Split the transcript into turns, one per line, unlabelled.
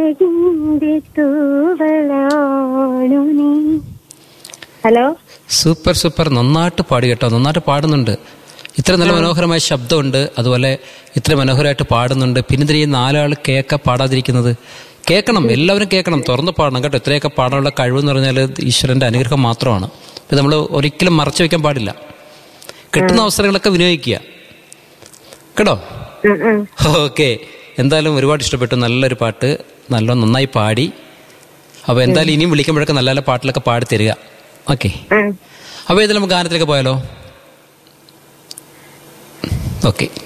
അഴകിന്റെ തൂവലാണു നീ hello
super super നന്നായിട്ട് പാടി കേട്ടോ നന്നായിട്ട് പാടുന്നുണ്ട് ഇത്ര നല്ല മനോഹരമായ ശബ്ദമുണ്ട് അതുപോലെ ഇത്ര മനോഹരമായിട്ട് പാടുന്നുണ്ട് പിന്നെ ഇതിന് ഈ നാലാൾ കേക്ക പാടാതിരിക്കുന്നത് കേൾക്കണം എല്ലാവരും കേൾക്കണം തുറന്ന് പാടണം കേട്ടോ ഇത്രയൊക്കെ പാടാനുള്ള കഴിവെന്ന് പറഞ്ഞാൽ ഈശ്വരന്റെ അനുഗ്രഹം മാത്രമാണ് ഇത് നമ്മൾ ഒരിക്കലും മറച്ചു വെക്കാൻ പാടില്ല കിട്ടുന്ന അവസരങ്ങളൊക്കെ വിനിയോഗിക്കുക കേട്ടോ
ഉം, ഉം.
ഓക്കെ എന്തായാലും ഒരുപാട് ഇഷ്ടപ്പെട്ടു നല്ലൊരു പാട്ട് നല്ല നന്നായി പാടി അപ്പോൾ എന്തായാലും ഇനിയും വിളിക്കുമ്പോഴൊക്കെ നല്ല നല്ല പാട്ടിലൊക്കെ പാടി തരിക ഓക്കെ
ഉം.
അപ്പോൾ ഇതിൽ നമുക്ക് ഗാനത്തിലേക്ക് പോയാലോ ഓക്കെ